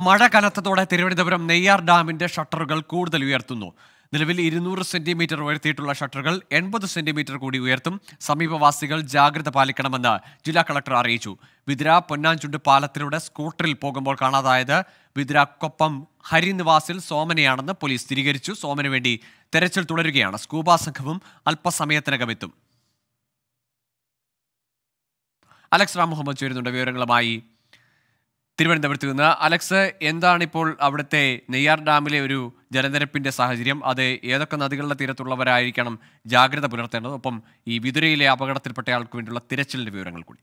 മഴ കനത്തതോടെ തിരുവനന്തപുരം നെയ്യാർ ഡാമിന്റെ ഷട്ടറുകൾ കൂടുതൽ ഉയർത്തുന്നു നിലവിൽ ഇരുന്നൂറ് സെന്റിമീറ്റർ ഉയർത്തിയിട്ടുള്ള ഷട്ടറുകൾ എൺപത് സെന്റിമീറ്റർ കൂടി ഉയർത്തും സമീപവാസികൾ ജാഗ്രത പാലിക്കണമെന്ന് ജില്ലാ കളക്ടർ അറിയിച്ചു വിതിര പൊന്നാഞ്ചുണ്ട് പാലത്തിലൂടെ സ്കൂട്ടറിൽ പോകുമ്പോൾ കാണാതായത് വിതിര കൊപ്പം ഹരിനിവാസിൽ സോമനയാണെന്ന് പോലീസ് സ്ഥിരീകരിച്ചു സോമന് വേണ്ടി തെരച്ചിൽ തുടരുകയാണ് സ്കൂബ സംഘവും അല്പസമയത്തിനകം എത്തും അലക്സ് റാം മുഹമ്മദ് ചേരുന്നുണ്ട് വിവരങ്ങളുമായി തിരുവനന്തപുരത്ത് നിന്ന് അലക്സ് എന്താണ് ഇപ്പോൾ അവിടുത്തെ നെയ്യാർ ഡാമിലെ ഒരു ജലനിരപ്പിന്റെ സാഹചര്യം അത് ഏതൊക്കെ നദികളുടെ തീരത്തുള്ളവരായിരിക്കണം ജാഗ്രത പുലർത്തേണ്ടത് ഒപ്പം ഈ വിതുരയിലെ അപകടത്തിൽപ്പെട്ടയാൾക്ക് വേണ്ടിയുള്ള തിരച്ചിലിന്റെ വിവരങ്ങൾ കൂടി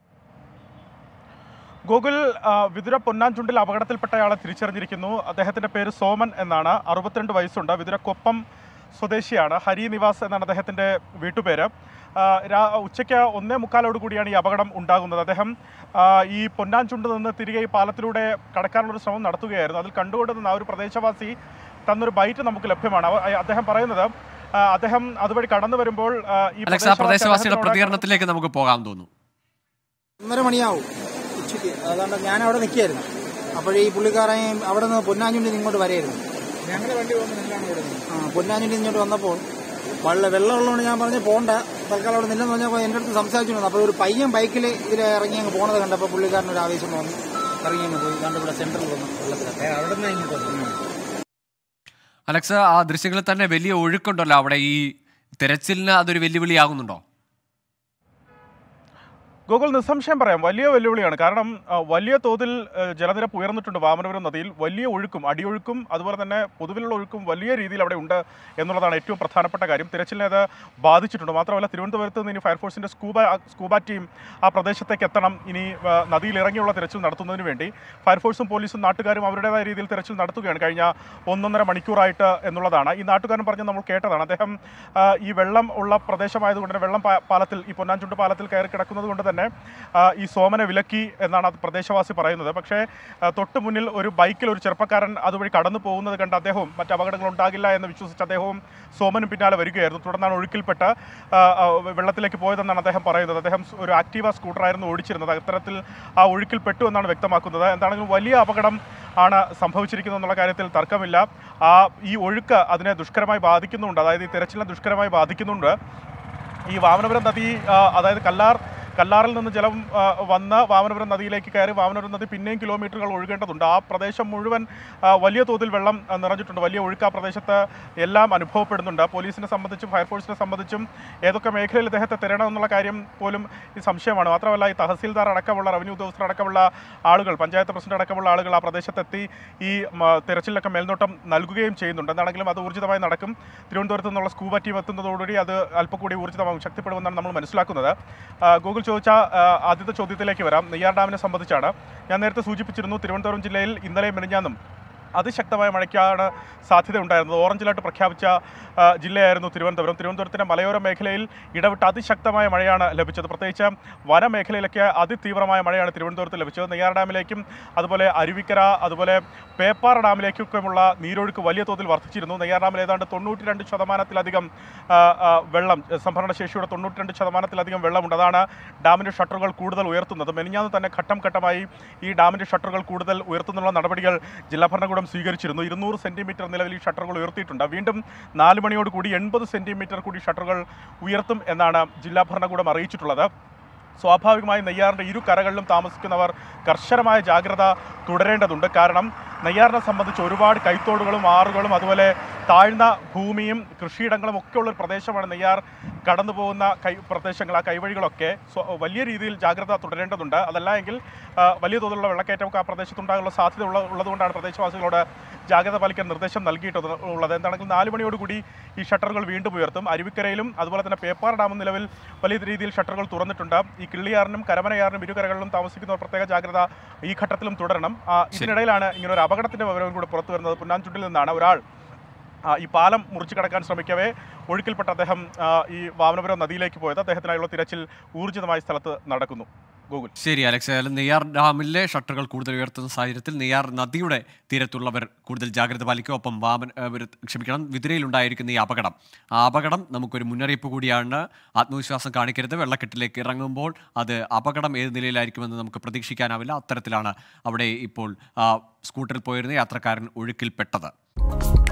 ഗൂഗിൾ ആ, വിതുര പൊന്നാഞ്ചുണ്ടിൽ അപകടത്തിൽപ്പെട്ടയാളെ തിരിച്ചറിഞ്ഞിരിക്കുന്നു അദ്ദേഹത്തിന്റെ പേര് സോമൻ എന്നാണ് അറുപത്തിരണ്ട് വയസ്സുണ്ട് വിതുര കൊപ്പം സ്വദേശിയാണ് ഹരി നിവാസ് എന്നാണ് അദ്ദേഹത്തിന്റെ വീട്ടുപേര് ആ, രാ- ഉച്ചയ്ക്ക് ഒന്നേ മുക്കാലോട് കൂടിയാണ് ഈ അപകടം ഉണ്ടാകുന്നത് അദ്ദേഹം ആ, ഈ പൊന്നാഞ്ചുണ്ട് നിന്ന് തിരികെ ഈ പാലത്തിലൂടെ കടക്കാനുള്ള ഒരു ശ്രമം നടത്തുകയായിരുന്നു അതിൽ കണ്ടുകൊണ്ട് നിന്ന ആ ഒരു പ്രദേശവാസി തന്നൊരു ബൈറ്റ് നമുക്ക് ലഭ്യമാണ് അവ- അദ്ദേഹം പറയുന്നത് ആ, അദ്ദേഹം അതുവഴി കടന്നു വരുമ്പോൾ ആ, ഈ അലക്സ് ആ പ്രദേശവാസി പ്രദേശവാസിയുടെ അദ്ദേഹത്തിനോട് പ്രതികരണത്തിലേക്ക് നമുക്ക് പോകാൻ തോന്നുന്നു ഒന്നര മണിയാവും ഉച്ചയ്ക്ക് അതുകൊണ്ട് ഞാൻ അവിടെ നിൽക്കുകയായിരുന്നു അപ്പോഴേ ഈ പുള്ളിക്കാരൻ അവിടെ നിന്ന് പൊന്നാഞ്ചുണ്ടിൽ ഇങ്ങോട്ട് വരെയായിരുന്നു ഞങ്ങളുടെ വണ്ടി പോകുമ്പോൾ നിങ്ങളാണ് ഇവിടെ ആ പൊന്നാഞ്ചുണ്ടിൽ ഇങ്ങോട്ട് വന്നപ്പോൾ വെള്ളം വെള്ളമുള്ളതുകൊണ്ട് ഞാൻ പറഞ്ഞു പോണ്ട തൽക്കാലം അവിടെ നില്ലെന്ന് പറഞ്ഞപ്പോൾ എൻ്റെ അടുത്ത് സംസാരിച്ചിരുന്നു അപ്പോൾ ഒരു പയ്യൻ ബൈക്കിൽ ഇതിൽ ഇറങ്ങി അങ്ങ് പോണത് കണ്ടപ്പോൾ പുള്ളിക്കാരൻ ഒരു ആവേശം തോന്നി ഇറങ്ങി അങ്ങ് പോയി കണ്ട് ഇവിടെ സെൻറ്ററിൽ വന്നു വെള്ളത്തിലൊക്കെ അവിടെ നിന്ന് ഇങ്ങോട്ട് വന്നു അലക്സ് ആ ദൃശ്യങ്ങളിൽ തന്നെ വലിയ ഒഴുക്കുണ്ടല്ലോ അവിടെ ഈ തെരച്ചിലിന് അതൊരു വെല്ലുവിളിയാകുന്നുണ്ടോ ഗൂഗിൾ നിസ്സംശയം പറയാം വലിയ വെല്ലുവിളിയാണ് കാരണം ആ, വലിയ തോതിൽ ആ, ജലനിരപ്പ് ഉയർന്നിട്ടുണ്ട് വാമനപുരം നദിയിൽ വലിയ ഒഴുക്കും അടിയൊഴുക്കും അതുപോലെ തന്നെ പൊതുവിലുള്ള ഒഴുക്കും വലിയ രീതിയിൽ അവിടെ ഉണ്ട് എന്നുള്ളതാണ് ഏറ്റവും പ്രധാനപ്പെട്ട കാര്യം തിരച്ചിലിനെ അത് ബാധിച്ചിട്ടുണ്ട് മാത്രമല്ല തിരുവനന്തപുരത്ത് നിന്ന് ഇനി ഫയർഫോഴ്സിന്റെ സ്കൂബ സ്കൂബ ടീം ആ പ്രദേശത്തേക്ക് എത്തണം ഇനി ആ, നദിയിൽ ഇറങ്ങിയുള്ള തിരച്ചിൽ നടത്തുന്നതിന് വേണ്ടി ഫയർഫോഴ്സും പോലീസും നാട്ടുകാരും അവരുടേതായ രീതിയിൽ തിരച്ചിൽ നടത്തുകയാണ് കഴിഞ്ഞ ഒന്നൊന്നര മണിക്കൂറായിട്ട് എന്നുള്ളതാണ് ഈ നാട്ടുകാരൻ പറഞ്ഞ് നമ്മൾ കേട്ടതാണ് അദ്ദേഹം ആ, ഈ വെള്ളം ഉള്ള പ്രദേശമായതുകൊണ്ട് തന്നെ വെള്ളം പാ- പാലത്തിൽ ഈ പൊന്നാഞ്ചുണ്ട് പാലത്തിൽ കയറി കിടക്കുന്നത് കൊണ്ട് തന്നെ ആ, ഈ സോമനെ വിലക്കി എന്നാണ് അത് പ്രദേശവാസി പറയുന്നത് പക്ഷേ ആ, തൊട്ട് മുന്നിൽ ഒരു ബൈക്കിൽ ഒരു ചെറുപ്പക്കാരൻ അതുവഴി കടന്നു പോകുന്നത് കണ്ട് അദ്ദേഹവും മറ്റ് അപകടങ്ങൾ ഉണ്ടാകില്ല എന്ന് വിശ്വസിച്ച് അദ്ദേഹവും സോമനും പിന്നാലെ വരികയായിരുന്നു തുടർന്നാണ് ഒഴുക്കിൽപ്പെട്ട് ആ, ആ, വെള്ളത്തിലേക്ക് പോയതെന്നാണ് അദ്ദേഹം പറയുന്നത് അദ്ദേഹം സ് ഒരു ആക്റ്റീവ സ്കൂട്ടറായിരുന്നു ഓടിച്ചിരുന്നത് അത്തരത്തിൽ ആ ഒഴുക്കിൽ പെട്ടു എന്നാണ് വ്യക്തമാക്കുന്നത് എന്താണെങ്കിലും വലിയ അപകടം ആണ് സംഭവിച്ചിരിക്കുന്നത് എന്നുള്ള കാര്യത്തിൽ തർക്കമില്ല ആ ഈ ഒഴുക്ക് അതിനെ ദുഷ്കരമായി ബാധിക്കുന്നുണ്ട് അതായത് ഈ തിരച്ചിലിനെ ദുഷ്കരമായി ബാധിക്കുന്നുണ്ട് ഈ വാമനപുരം നദി ആ, അതായത് കല്ലാർ കല്ലാറിൽ നിന്ന് ജലം ആ, വന്ന് വാമനപുരം നദിയിലേക്ക് കയറി വാമനപുരം നദി പിന്നെയും കിലോമീറ്ററുകൾ ഒഴുകേണ്ടതുണ്ട് ആ പ്രദേശം മുഴുവൻ ആ, വലിയ തോതിൽ വെള്ളം ആ, നിറഞ്ഞിട്ടുണ്ട് വലിയ ഒഴുക്ക് ആ പ്രദേശത്ത് എല്ലാം അനുഭവപ്പെടുന്നുണ്ട് പോലീസിനെ സംബന്ധിച്ചും ഫയർഫോഴ്സിനെ സംബന്ധിച്ചും ഏതൊക്കെ മേഖലയിൽ ഇദ്ദേഹത്തെ തിരയണം എന്നുള്ള കാര്യം പോലും ഈ സംശയമാണ് മാത്രമല്ല ഈ തഹസീൽദാർ അടക്കമുള്ള റവന്യൂ ഉദ്യോഗസ്ഥർ അടക്കമുള്ള ആളുകൾ പഞ്ചായത്ത് പ്രസിഡന്റ് അടക്കമുള്ള ആളുകൾ ആ പ്രദേശത്തെത്തി ഈ മ, തെരച്ചിലൊക്കെ മേൽനോട്ടം നൽകുകയും ചെയ്യുന്നുണ്ട് എന്താണെങ്കിലും അത് ഊർജിതമായി നടക്കും തിരുവനന്തപുരത്ത് നിന്നുള്ള സ്കൂബ ടീം എത്തുന്നതോടുകൂടി അത് അല്പം കൂടി ഊർജിതമാകും ശക്തിപ്പെടുമെന്നാണ് നമ്മൾ മനസ്സിലാക്കുന്നത് ആ, ഗൂഗിൾ ചോദിച്ച ആ, ആദ്യത്തെ ചോദ്യത്തിലേക്ക് വരാം നെയ്യാർ ഡാമിനെ സംബന്ധിച്ചാണ് ഞാൻ നേരത്തെ സൂചിപ്പിച്ചിരുന്നു തിരുവനന്തപുരം ജില്ലയിൽ ഇന്നലെയും മെനിഞ്ഞാന്നും അതിശക്തമായ മഴയ്ക്കാണ് സാധ്യത ഉണ്ടായിരുന്നത് ഓറഞ്ച് അലർട്ട് പ്രഖ്യാപിച്ച ആ, ജില്ലയായിരുന്നു തിരുവനന്തപുരം തിരുവനന്തപുരത്തിൻ്റെ മലയോര മേഖലയിൽ ഇടവിട്ട് അതിശക്തമായ മഴയാണ് ലഭിച്ചത് പ്രത്യേകിച്ച് വനമേഖലയിലൊക്കെ അതിതീവ്രമായ മഴയാണ് തിരുവനന്തപുരത്ത് ലഭിച്ചത് നെയ്യാർ ഡാമിലേക്കും അതുപോലെ അരുവിക്കര അതുപോലെ പേപ്പാറ ഡാമിലേക്കൊക്കെയുള്ള നീരൊഴുക്ക് വലിയ തോതിൽ വർദ്ധിച്ചിരുന്നു നെയ്യാർ ഡാമിൽ ഏതാണ്ട് തൊണ്ണൂറ്റി രണ്ട് ശതമാനത്തിലധികം ആ, ആ, വെള്ളം സംഭരണ ശേഷിയുടെ തൊണ്ണൂറ്റി രണ്ട് ശതമാനത്തിലധികം വെള്ളമുണ്ട് അതാണ് ഡാമിൻ്റെ ഷട്ടറുകൾ കൂടുതൽ ഉയർത്തുന്നത് മെനിഞ്ഞാന്ന് തന്നെ ഘട്ടം ഘട്ടമായി ഈ ഡാമിൻ്റെ ഷട്ടറുകൾ കൂടുതൽ ഉയർത്തുന്നുള്ള നടപടികൾ ജില്ലാ ഭരണകൂടം സ്വീകരിച്ചിരുന്നു ഇരുന്നൂറ് സെൻറ്റിമീറ്റർ നിലവിൽ ഈ ഷട്ടറുകൾ ഉയർത്തിയിട്ടുണ്ട് വീണ്ടും നാല് മണിയോട് കൂടി എൺപത് സെൻറ്റിമീറ്റർ കൂടി ഷട്ടറുകൾ ഉയർത്തും എന്നാണ് ജില്ലാ ഭരണകൂടം അറിയിച്ചിട്ടുള്ളത് സ്വാഭാവികമായും നെയ്യാറിൻ്റെ ഇരു കരകളിലും താമസിക്കുന്നവർ കർശനമായ ജാഗ്രത തുടരേണ്ടതുണ്ട് കാരണം നെയ്യാറിനെ സംബന്ധിച്ച് ഒരുപാട് കൈത്തോടുകളും ആറുകളും അതുപോലെ താഴ്ന്ന ഭൂമിയും കൃഷിയിടങ്ങളും ഒക്കെ ഉള്ള ഒരു പ്രദേശമാണ് നെയ്യാർ കടന്നു പോകുന്ന കൈ പ്രദേശങ്ങൾ ആ കൈവഴികളൊക്കെ സ്വ- വലിയ രീതിയിൽ ജാഗ്രത തുടരേണ്ടതുണ്ട് അതല്ല എങ്കിൽ ആ, വലിയ തോതിലുള്ള വെള്ളക്കയറ്റമൊക്കെ ആ പ്രദേശത്തുണ്ടാകാനുള്ള സാധ്യത ഉള്ള ഉള്ളതുകൊണ്ടാണ് പ്രദേശവാസികളോട് ജാഗ്രത പാലിക്കാൻ നിർദ്ദേശം നൽകിയിട്ടുള്ളത് ഉള്ളത് എന്താണെങ്കിൽ നാല് മണിയോടുകൂടി ഈ ഷട്ടറുകൾ വീണ്ടും ഉയർത്തും അരുവിക്കരയിലും അതുപോലെ തന്നെ പേപ്പാർ ഡാമും നിലവിൽ വലിയ രീതിയിൽ ഷട്ടറുകൾ തുറന്നിട്ടുണ്ട് ഈ കിള്ളിയാറിനും കരമനയാറിനും ഇരുകരകളിലും താമസിക്കുന്നവർ പ്രത്യേക ജാഗ്രത ഈ ഘട്ടത്തിലും തുടരണം ആ, ഇതിനിടയിലാണ് ഇങ്ങനെ ഒരു അപകടത്തിന്റെ വിവരവും കൂടെ പുറത്തു വരുന്നത് പുന്നാഞ്ചുണ്ടിൽ നിന്നാണ് ഒരാൾ ആ, ഈ പാലം മുറിച്ചു കടക്കാൻ ശ്രമിക്കവേ ഒഴുക്കിൽപ്പെട്ട അദ്ദേഹം ആ, ഈ വാമനപുരം നദിയിലേക്ക് പോയത് അദ്ദേഹത്തിനായുള്ള തിരച്ചിൽ ഊർജിതമായ സ്ഥലത്ത് നടക്കുന്നു ഗൂഗിൾ ശരി അലക്സ് ഏതായാലും നെയ്യാർ ഡാമിലെ ഷട്ടറുകൾ കൂടുതൽ ഉയർത്തുന്ന സാഹചര്യത്തിൽ നെയ്യാർ നദിയുടെ തീരത്തുള്ളവർ കൂടുതൽ ജാഗ്രത പാലിക്കുക ഒപ്പം വാമൻ ഏഹ്, ഇവർ ക്ഷമിക്കണം വിതിരയിലുണ്ടായിരിക്കുന്ന ഈ അപകടം ആ അപകടം നമുക്കൊരു മുന്നറിയിപ്പ് കൂടിയാണ് ആത്മവിശ്വാസം കാണിക്കരുത് വെള്ളക്കെട്ടിലേക്ക് ഇറങ്ങുമ്പോൾ അത് അപകടം ഏത് നിലയിലായിരിക്കുമെന്ന് നമുക്ക് പ്രതീക്ഷിക്കാനാവില്ല അത്തരത്തിലാണ് അവിടെ ഇപ്പോൾ ആ, സ്കൂട്ടറിൽ പോയിരുന്ന യാത്രക്കാരൻ ഒഴുക്കിൽപ്പെട്ടത്